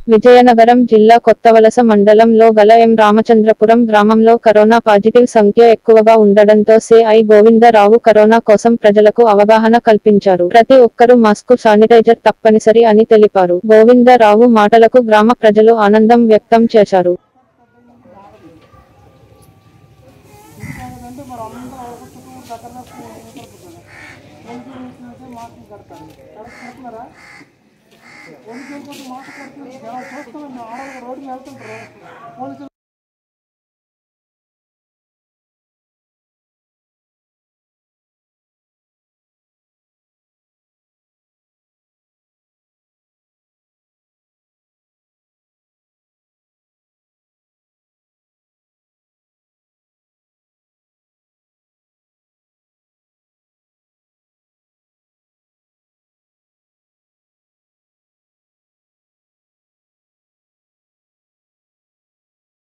విజయనగరం జిల్లా కొత్తవలస మండలంలో గల ఎం రామచంద్రపురం గ్రామంలో కరోనా పాజిటివ్ సంఖ్య ఎక్కువగా ఉండడంతో సిఐ గోవిందరావు కరోనా కోసం ప్రజలకు అవగాహన కల్పించారు ప్రతి ఒక్కరూ మాస్క్ శానిటైజర్ తప్పనిసరి అని తెలిపారు గోవిందరావు మాటలకు గ్రామ ప్రజలు ఆనందం వ్యక్తం చేశారు ఎందుకంటే మరి అందరూ ఒక చుట్టూ దగ్గరలో ఒంటి మాస్క్ కడతారు కరెక్ట్ కడుతున్నారా ఒంటి మాస్క్ కడుతున్నారు చూస్తాం ఆడవాళ్ళు రోడ్డు మీద వెళ్తుంటారు పోలీసులు